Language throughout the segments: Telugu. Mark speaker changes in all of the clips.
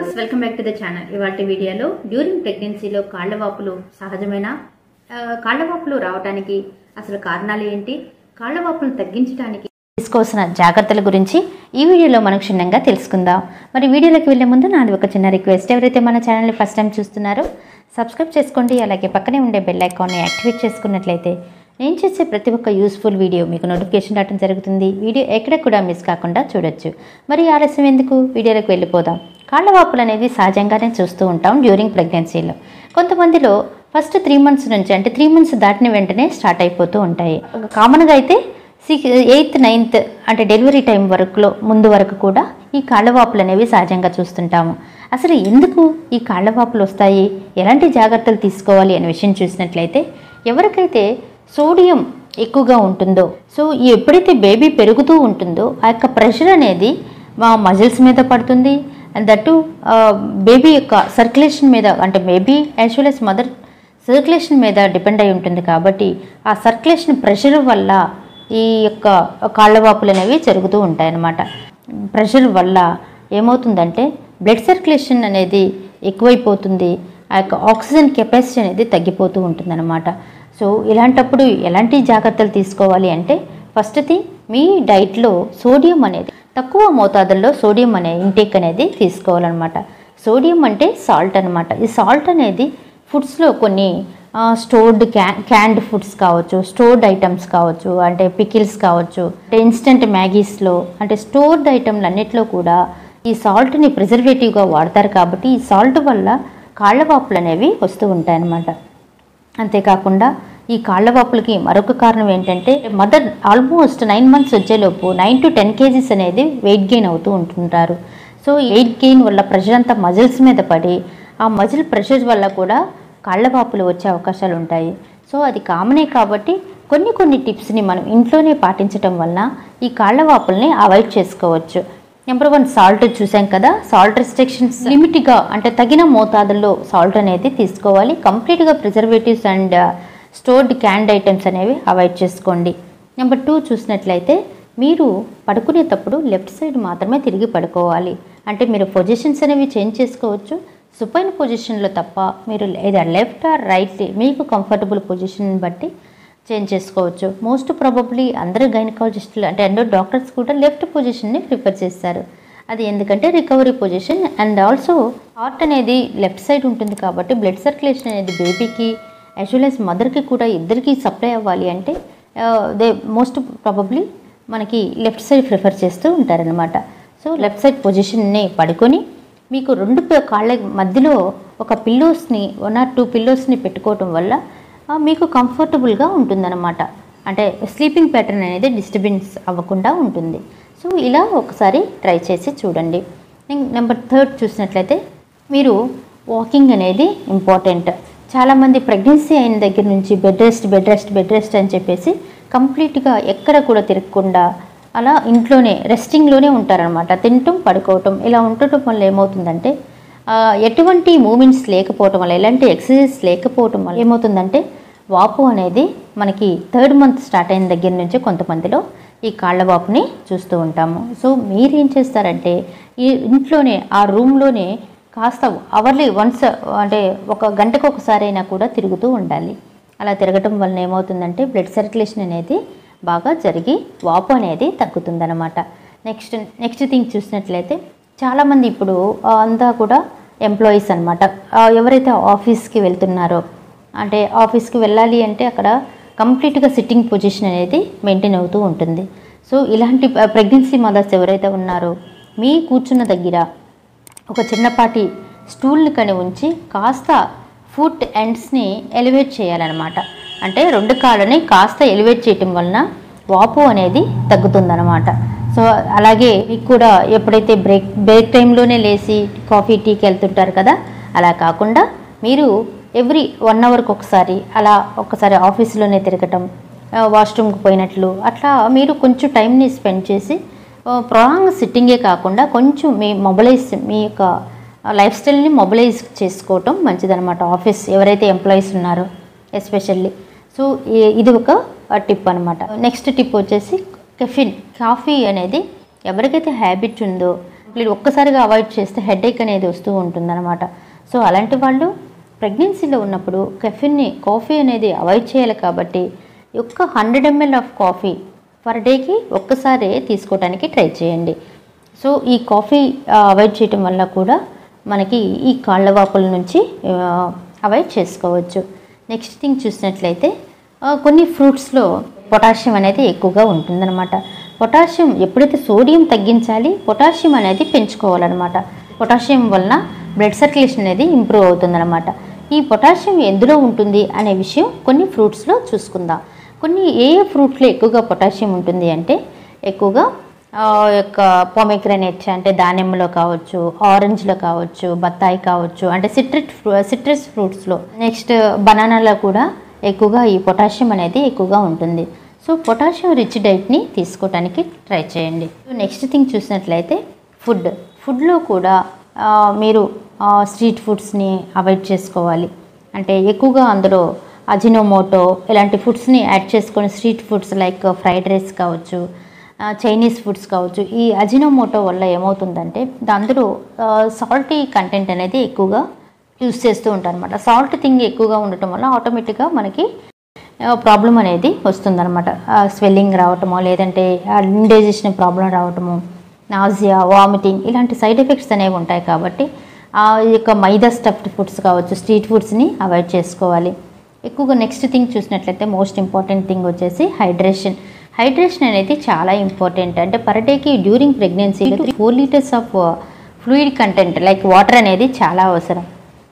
Speaker 1: viewers welcome back to the channel ఇవాటి వీడియోలో డ్యూరింగ్ ప్రెగ్నెన్సీలో కాళ్ళ వాపులు సహజమైన కాళ్ళ వాపులు రావడానికి అసలు కారణాలు ఏంటి కాళ్ళ వాపులను తగ్గించడానికి తీసుకోవాల్సిన జాగ్రత్తల గురించి ఈ వీడియోలో మనం క్షుణ్ణంగా తెలుసుకుందాం మరి వీడియోలోకి వెళ్ళే ముందు నాది ఒక చిన్న రిక్వెస్ట్ ఎవరైతే మన ఛానల్ని ఫస్ట్ టైం చూస్తున్నారో సబ్స్క్రైబ్ చేసుకోండి అలాగే పక్కనే ఉండే బెల్ ఐకాన్ని యాక్టివేట్ చేసుకున్నట్లయితే నేను చేసే ప్రతి ఒక్క యూస్ఫుల్ వీడియో మీకు నోటిఫికేషన్ రావడం జరుగుతుంది వీడియో ఎక్కడ కూడా మిస్ కాకుండా చూడొచ్చు మరి ఆలస్యం ఎందుకు వీడియోలోకి వెళ్ళిపోదాం కాళ్ళ వాపులు అనేది సహజంగానే చూస్తూ ఉంటాం డ్యూరింగ్ ప్రెగ్నెన్సీలో కొంతమందిలో ఫస్ట్ త్రీ మంత్స్ నుంచి అంటే త్రీ మంత్స్ దాటిన వెంటనే స్టార్ట్ అయిపోతూ ఉంటాయి కామన్గా అయితే సిక్స్ ఎయిత్ నైన్త్ అంటే డెలివరీ టైం వరకులో ముందు వరకు కూడా ఈ కాళ్ళవాపులు అనేవి సహజంగా చూస్తుంటాము అసలు ఎందుకు ఈ కాళ్ళవాపులు వస్తాయి ఎలాంటి జాగ్రత్తలు తీసుకోవాలి అనే విషయం చూసినట్లయితే ఎవరికైతే సోడియం ఎక్కువగా ఉంటుందో సో ఈ ఎప్పుడైతే బేబీ పెరుగుతూ ఉంటుందో ఆ యొక్క ప్రెషర్ అనేది మా మజిల్స్ మీద పడుతుంది అండ్ దట్టు బేబీ యొక్క సర్క్యులేషన్ మీద అంటే baby as well as mother circulation మీద డిపెండ్ అయి ఉంటుంది కాబట్టి ఆ సర్క్యులేషన్ ప్రెషర్ వల్ల ఈ యొక్క కాళ్ళవాపులు అనేవి జరుగుతూ ఉంటాయన్నమాట ప్రెషర్ వల్ల ఏమవుతుందంటే బ్లడ్ సర్క్యులేషన్ అనేది ఎక్కువైపోతుంది ఆ యొక్క ఆక్సిజన్ కెపాసిటీ అనేది తగ్గిపోతూ ఉంటుందన్నమాట సో ఇలాంటప్పుడు ఎలాంటి జాగ్రత్తలు తీసుకోవాలి అంటే ఫస్ట్ థింగ్ మీ డైట్లో సోడియం అనేది తక్కువ మోతాదుల్లో సోడియం అనే ఇంటేక్ అనేది తీసుకోవాలన్నమాట సోడియం అంటే సాల్ట్ అనమాట ఈ సాల్ట్ అనేది ఫుడ్స్లో కొన్ని స్టోర్డ్ క్యా క్యాండ్ ఫుడ్స్ కావచ్చు స్టోర్డ్ ఐటమ్స్ కావచ్చు అంటే పికిల్స్ కావచ్చు అంటే ఇన్స్టెంట్ మ్యాగీస్లో అంటే స్టోర్డ్ ఐటమ్లు అన్నిట్లో కూడా ఈ సాల్ట్ని ప్రిజర్వేటివ్గా వాడతారు కాబట్టి ఈ సాల్ట్ వల్ల కాళ్ళవాపులు అనేవి వస్తూ ఉంటాయన్నమాట అంతేకాకుండా ఈ కాళ్ళవాపులకి మరొక కారణం ఏంటంటే మదర్ ఆల్మోస్ట్ నైన్ మంత్స్ వచ్చేలోపు నైన్ టు టెన్ కేజీస్ అనేది వెయిట్ గెయిన్ అవుతూ ఉంటుంటారు సో ఈ వెయిట్ గెయిన్ వల్ల ప్రెషర్ అంతా మజిల్స్ మీద పడి ఆ మజిల్ ప్రెషర్ వల్ల కూడా కాళ్ళవాపులు వచ్చే అవకాశాలు ఉంటాయి సో అది కామనే కాబట్టి కొన్ని కొన్ని టిప్స్ని మనం ఇంట్లోనే పాటించడం వల్ల ఈ కాళ్ళవాపుల్ని అవాయిడ్ చేసుకోవచ్చు నెంబర్ వన్ సాల్ట్ చూసాం కదా సాల్ట్ రెస్ట్రిక్షన్స్ లిమిట్గా అంటే తగిన మోతాదుల్లో సాల్ట్ అనేది తీసుకోవాలి కంప్లీట్గా preservatives and stored canned items అనేవి అవాయిడ్ చేసుకోండి నెంబర్ టూ చూసినట్లయితే మీరు పడుకునేటప్పుడు లెఫ్ట్ సైడ్ మాత్రమే తిరిగి పడుకోవాలి అంటే మీరు పొజిషన్స్ అనేవి చేంజ్ చేసుకోవచ్చు సుపైన పొజిషన్లో తప్ప మీరు లేదా లెఫ్ట్ ఆర్ రైట్ మీకు కంఫర్టబుల్ పొజిషన్ బట్టి చేంజ్ చేసుకోవచ్చు మోస్ట్ ప్రాబబ్లీ అందరూ గైనకాలజిస్టులు అంటే ఎండో డాక్టర్స్ కూడా లెఫ్ట్ పొజిషన్ని ప్రిఫర్ చేస్తారు అది ఎందుకంటే recovery position and also heart అనేది లెఫ్ట్ సైడ్ ఉంటుంది కాబట్టి బ్లడ్ సర్క్యులేషన్ అనేది బేబీకి యాజ్ వెల్ యాజ్ మదర్కి కూడా ఇద్దరికి సప్లై అవ్వాలి అంటే దే మోస్ట్ ప్రాబబ్లీ మనకి లెఫ్ట్ సైడ్ ప్రిఫర్ చేస్తూ ఉంటారనమాట సో లెఫ్ట్ సైడ్ పొజిషన్ని పడుకొని మీకు రెండు ప- కాళ్ళ మధ్యలో ఒక పిల్లోస్ని వన్ ఆర్ టూ పిల్లోస్ని పెట్టుకోవటం వల్ల ఆ, మీకు కంఫర్టబుల్గా ఉంటుందన్నమాట అంటే స్లీపింగ్ ప్యాటర్న్ అనేది డిస్టర్బెన్స్ అవ్వకుండా ఉంటుంది సో ఇలా ఒకసారి ట్రై చేసి చూడండి నెంబర్ థర్డ్ చూసినట్లయితే మీరు వాకింగ్ అనేది ఇంపార్టెంట్ చాలామంది ప్రెగ్నెన్సీ అయిన దగ్గర నుంచి bed rest bed rest bed rest అని చెప్పేసి కంప్లీట్గా ఎక్కడ కూడా తిరగకుండా అలా ఇంట్లోనే రెస్టింగ్లోనే ఉంటారనమాట తినటం పడుకోవటం ఇలా ఉండటం వల్ల ఏమవుతుందంటే ఆ, ఎటువంటి మూమెంట్స్ లేకపోవటం వల్ల ఎలాంటి ఎక్సర్సైజ్ లేకపోవటం వల్ల ఏమవుతుందంటే వాపు అనేది మనకి థర్డ్ మంత్ స్టార్ట్ అయిన దగ్గర నుంచి కొంతమందిలో ఈ కాళ్ళ వాపుని చూస్తూ ఉంటాము సో మీరు ఏం చేస్తారంటే ఈ ఇంట్లోనే ఆ రూమ్లోనే కాస్త అవర్లీ వన్స్ అంటే ఒక గంటకు ఒకసారి అయినా కూడా తిరుగుతూ ఉండాలి అలా తిరగటం వలన ఏమవుతుందంటే బ్లడ్ సర్క్యులేషన్ అనేది బాగా జరిగి వాపు అనేది తగ్గుతుందన్నమాట నెక్స్ట్ నెక్స్ట్ థింగ్ చూసినట్లయితే చాలామంది ఇప్పుడు ఆ, అంతా కూడా ఎంప్లాయీస్ అనమాట ఎవరైతే ఆఫీస్కి వెళ్తున్నారో అంటే ఆఫీస్కి వెళ్ళాలి అంటే అక్కడ కంప్లీట్గా సిట్టింగ్ పొజిషన్ అనేది మెయింటైన్ అవుతూ ఉంటుంది సో ఇలాంటి ప్రెగ్నెన్సీ మదర్స్ ఎవరైతే ఉన్నారో మీ కూర్చున్న దగ్గర ఒక చిన్నపాటి స్టూల్ని కని ఉంచి కాస్త ఫుట్ ఎండ్స్ని ఎలివేట్ చేయాలన్నమాట అంటే రెండు కాళ్ళని కాస్త ఎలివేట్ చేయటం వలన వాపు అనేది తగ్గుతుందన్నమాట సో అలాగే మీకు కూడా ఎప్పుడైతే బ్రేక్ బ్రేక్ టైంలోనే లేచి కాఫీ టీకి వెళ్తుంటారు కదా అలా కాకుండా మీరు ఎవ్రీ వన్ అవర్కి ఒకసారి అలా ఒకసారి ఆఫీస్లోనే తిరగటం ఆ, వాష్రూమ్కి పోయినట్లు అట్లా మీరు కొంచెం టైంని స్పెండ్ చేసి ప్రాంగ్ సిట్టింగే కాకుండా కొంచెం మీ మొబైలైజ్ మీ యొక్క లైఫ్ స్టైల్ని మొబైలైజ్ చేసుకోవటం మంచిదన్నమాట ఆఫీస్ ఎవరైతే ఎంప్లాయీస్ ఉన్నారో ఎస్పెషల్లీ సో ఈ- ఇది ఒక టిప్ అనమాట నెక్స్ట్ టిప్ వచ్చేసి కెఫిన్ కాఫీ అనేది ఎవరికైతే హ్యాబిట్ ఉందో కంప్లీట్ ఒక్కసారిగా అవాయిడ్ చేస్తే హెడేక్ అనేది వస్తూ ఉంటుందన్నమాట సో అలాంటి వాళ్ళు ప్రెగ్నెన్సీలో ఉన్నప్పుడు కెఫిన్ని కాఫీ అనేది అవాయిడ్ చేయాలి కాబట్టి ఒక్క hundred ml of coffee per డేకి ఒక్కసారే తీసుకోవడానికి ట్రై చేయండి సో ఈ కాఫీ అవాయిడ్ చేయటం వల్ల కూడా మనకి ఈ కాళ్ళ వాపుల నుంచి అవాయిడ్ చేసుకోవచ్చు నెక్స్ట్ థింగ్ చూసినట్లయితే ఆ, కొన్ని ఫ్రూట్స్లో పొటాషియం అనేది ఎక్కువగా ఉంటుందన్నమాట పొటాషియం ఎప్పుడైతే సోడియం తగ్గించాలి పొటాషియం అనేది పెంచుకోవాలన్నమాట పొటాషియం వలన బ్లడ్ సర్క్యులేషన్ అనేది ఇంప్రూవ్ అవుతుందన్నమాట ఈ పొటాషియం ఎందులో ఉంటుంది అనే విషయం కొన్ని ఫ్రూట్స్లో చూసుకుందాం కొన్ని ఏ ఏ ఫ్రూట్లో ఎక్కువగా పొటాషియం ఉంటుంది అంటే ఎక్కువగా ఆ యొక్క పొమిగ్రనేట్స్ అంటే దానిమ్మలో కావచ్చు ఆరెంజ్లో కావచ్చు బత్తాయి కావచ్చు అంటే సిట్రిట్ సిట్రస్ ఫ్రూట్స్లో నెక్స్ట్ బనానాలో కూడా ఎక్కువగా ఈ పొటాషియం అనేది ఎక్కువగా ఉంటుంది సో పొటాషియం రిచ్ డైట్ని తీసుకోవడానికి ట్రై చేయండి నెక్స్ట్ థింగ్ చూసినట్లయితే ఫుడ్ ఫుడ్లో కూడా ఆ, మీరు స్ట్రీట్ ఫుడ్స్ని అవాయిడ్ చేసుకోవాలి అంటే ఎక్కువగా అందులో అజినోమోటో ఇలాంటి ఫుడ్స్ని యాడ్ చేసుకొని street foods like fried rice కావచ్చు ఆ, చైనీస్ ఫుడ్స్ కావచ్చు ఈ అజినోమోటో వల్ల ఏమవుతుందంటే అందులో సాల్టీ కంటెంట్ అనేది ఎక్కువగా యూస్ చేస్తూ ఉంటారు అనమాట సాల్ట్ థింగ్ ఎక్కువగా ఉండటం వల్ల ఆటోమేటిక్గా మనకి ప్రాబ్లం అనేది వస్తుందన్నమాట స్వెల్లింగ్ రావటమో లేదంటే ఇండైజెషన్ ప్రాబ్లం రావటము నాజియా వామిటింగ్ ఇలాంటి సైడ్ ఎఫెక్ట్స్ అనేవి ఉంటాయి కాబట్టి ఆ యొక్క మైదా స్టఫ్డ్ ఫుడ్స్ కావచ్చు స్ట్రీట్ ఫుడ్స్ని అవాయిడ్ చేసుకోవాలి ఎక్కువగా నెక్స్ట్ థింగ్ చూసినట్లయితే మోస్ట్ ఇంపార్టెంట్ థింగ్ వచ్చేసి హైడ్రేషన్ హైడ్రేషన్ అనేది చాలా ఇంపార్టెంట్ అంటే పర్ డేకి during pregnancy four litres of fluid content like water అనేది చాలా అవసరం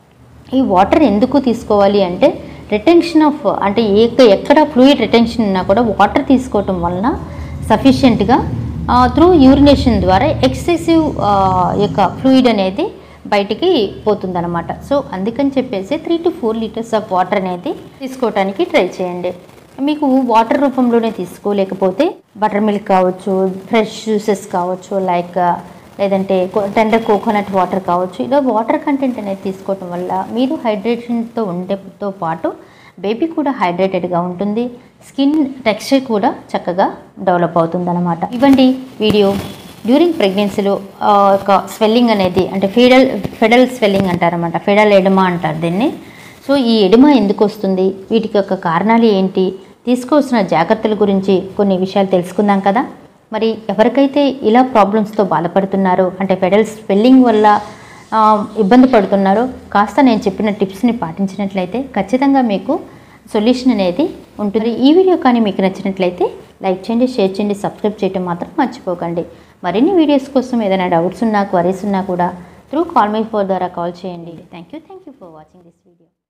Speaker 1: ఈ వాటర్ ఎందుకు తీసుకోవాలి అంటే రిటెన్షన్ ఆఫ్ అంటే ఏ ఎక్కడ ఫ్లూయిడ్ రిటెన్షన్ ఉన్నా కూడా వాటర్ తీసుకోవటం వలన సఫిషియెంట్గా త్రూ యూరినేషన్ ద్వారా ఎక్సెసివ్ యొక్క ఫ్లూయిడ్ అనేది బయటికి పోతుందన్నమాట సో అందుకని చెప్పేసి three to four litres of water అనేది తీసుకోవడానికి ట్రై చేయండి మీకు వాటర్ రూపంలోనే తీసుకోలేకపోతే బటర్ మిల్క్ కావచ్చు ఫ్రెష్ జ్యూసెస్ కావచ్చు లైక్ లేదంటే టెండర్ కోకోనట్ వాటర్ కావచ్చు ఇలా వాటర్ కంటెంట్ అనేది తీసుకోవటం వల్ల మీరు హైడ్రేషన్తో ఉండేతో పాటు బేబీ కూడా హైడ్రేటెడ్గా ఉంటుంది స్కిన్ టెక్స్చర్ కూడా చక్కగా డెవలప్ అవుతుంది అనమాట ఇవ్వండి వీడియో డ్యూరింగ్ ప్రెగ్నెన్సీలో ఒక స్వెల్లింగ్ అనేది అంటే ఫెడల్ ఫెడల్ స్వెల్లింగ్ అంటారన్నమాట ఫెడల్ ఎడమా అంటారు దీన్ని సో ఈ ఎడమ ఎందుకు వస్తుంది వీటికి యొక్క కారణాలు ఏంటి తీసుకోవాల్సిన జాగ్రత్తల గురించి కొన్ని విషయాలు తెలుసుకుందాం కదా మరి ఎవరికైతే ఇలా ప్రాబ్లమ్స్తో బాధపడుతున్నారో అంటే ఫెడల్ స్వెల్లింగ్ వల్ల ఆ, ఇబ్బంది పడుతున్నారో కాస్త నేను చెప్పిన టిప్స్ని పాటించినట్లయితే ఖచ్చితంగా మీకు సొల్యూషన్ అనేది ఉంటుంది ఈ వీడియో కానీ మీకు నచ్చినట్లయితే లైక్ చేయండి షేర్ చేయండి సబ్స్క్రైబ్ చేయడం మాత్రం మర్చిపోకండి మరిన్ని వీడియోస్ కోసం ఏదైనా డౌట్స్ ఉన్నా క్వరీస్ ఉన్నా కూడా త్రూ కాల్ మీ ఫోర్ ద్వారా కాల్ చేయండి thank you thank you for watching this video